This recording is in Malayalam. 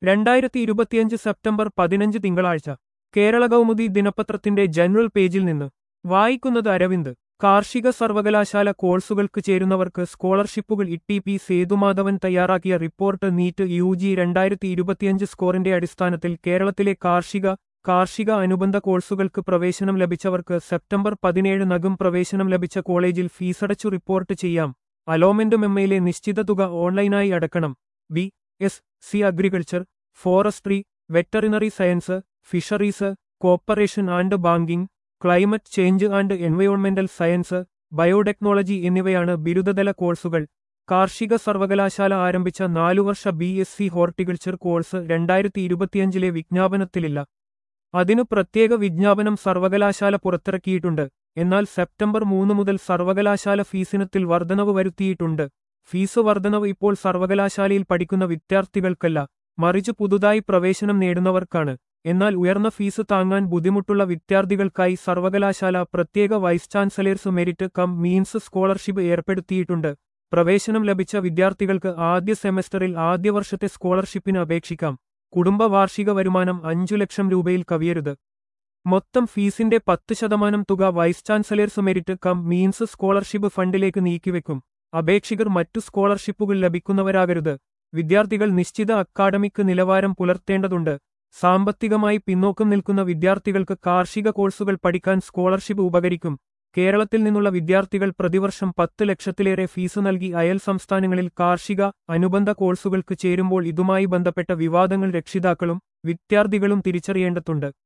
രണ്ടായിരത്തി ഇരുപത്തിയഞ്ച് സെപ്റ്റംബർ പതിനഞ്ച് തിങ്കളാഴ്ച കേരള കൗമുദി ദിനപത്രത്തിന്റെ ജനറൽ പേജിൽ നിന്ന് വായിക്കുന്നത് അരവിന്ദ് കാർഷിക സർവകലാശാല കോഴ്സുകൾക്ക് ചേരുന്നവർക്ക് സ്കോളർഷിപ്പുകൾ ഇ പി സേതുമാധവൻ തയ്യാറാക്കിയ റിപ്പോർട്ട് നീറ്റ് യു ജി രണ്ടായിരത്തി ഇരുപത്തിയഞ്ച് സ്കോറിന്റെ അടിസ്ഥാനത്തിൽ കേരളത്തിലെ കാർഷിക കാർഷിക അനുബന്ധ കോഴ്സുകൾക്ക് പ്രവേശനം ലഭിച്ചവർക്ക് സെപ്റ്റംബർ പതിനേഴിനകം പ്രവേശനം ലഭിച്ച കോളേജിൽ ഫീസടച്ചു റിപ്പോർട്ട് ചെയ്യാം അലോമെന്റ് മെമ്മയിലെ നിശ്ചിത തുക ഓൺലൈനായി അടക്കണം B S C agriculture forestry veterinary science fisheries cooperation and banking climate change and എൻവയോൺമെന്റൽ സയൻസ് ബയോടെക്നോളജി എന്നിവയാണ് ബിരുദതല കോഴ്സുകൾ കാർഷിക സർവകലാശാല ആരംഭിച്ച നാലുവർഷ B S C horticulture course രണ്ടായിരത്തി ഇരുപത്തിയഞ്ചിലെ വിജ്ഞാപനത്തിലില്ല അതിനു പ്രത്യേക വിജ്ഞാപനം സർവകലാശാല പുറത്തിറക്കിയിട്ടുണ്ട് എന്നാൽ സെപ്റ്റംബർ മൂന്ന് മുതൽ സർവകലാശാല ഫീസിനത്തിൽ വർധനവ് വരുത്തിയിട്ടുണ്ട് ഫീസ് വർധനവ് ഇപ്പോൾ സർവകലാശാലയിൽ പഠിക്കുന്ന വിദ്യാർത്ഥികൾക്കല്ല മറിച്ച് പുതുതായി പ്രവേശനം നേടുന്നവർക്കാണ് എന്നാൽ ഉയർന്ന ഫീസ് താങ്ങാൻ ബുദ്ധിമുട്ടുള്ള വിദ്യാർത്ഥികൾക്കായി സർവകലാശാല പ്രത്യേക vice chancellor's merit cum means scholarship ഏർപ്പെടുത്തിയിട്ടുണ്ട് പ്രവേശനം ലഭിച്ച വിദ്യാർത്ഥികൾക്ക് ആദ്യ സെമസ്റ്ററിൽ ആദ്യ വർഷത്തെ സ്കോളർഷിപ്പിന് അപേക്ഷിക്കാം കുടുംബ വാർഷിക വരുമാനം അഞ്ചു ലക്ഷം രൂപയിൽ കവിയരുത് മൊത്തം ഫീസിന്റെ പത്ത് ശതമാനം തുക vice chancellor's merit cum means scholarship ഫണ്ടിലേക്ക് നീക്കിവെക്കും അപേക്ഷകർ മറ്റു സ്കോളർഷിപ്പുകൾ ലഭിക്കുന്നവരാകരുത് വിദ്യാർത്ഥികൾ നിശ്ചിത അക്കാഡമിക് നിലവാരം പുലർത്തേണ്ടതുണ്ട് സാമ്പത്തികമായി പിന്നോക്കം നിൽക്കുന്ന വിദ്യാർത്ഥികൾക്ക് കാർഷിക കോഴ്സുകൾ പഠിക്കാൻ സ്കോളർഷിപ്പ് ഉപകരിക്കും കേരളത്തിൽ നിന്നുള്ള വിദ്യാർത്ഥികൾ പ്രതിവർഷം പത്ത് ലക്ഷത്തിലേറെ ഫീസ് നൽകി അയൽ സംസ്ഥാനങ്ങളിൽ കാർഷിക അനുബന്ധ കോഴ്സുകൾക്ക് ചേരുമ്പോൾ ഇതുമായി ബന്ധപ്പെട്ട വിവാദങ്ങൾ രക്ഷിതാക്കളും വിദ്യാർത്ഥികളും തിരിച്ചറിയേണ്ടതുണ്ട്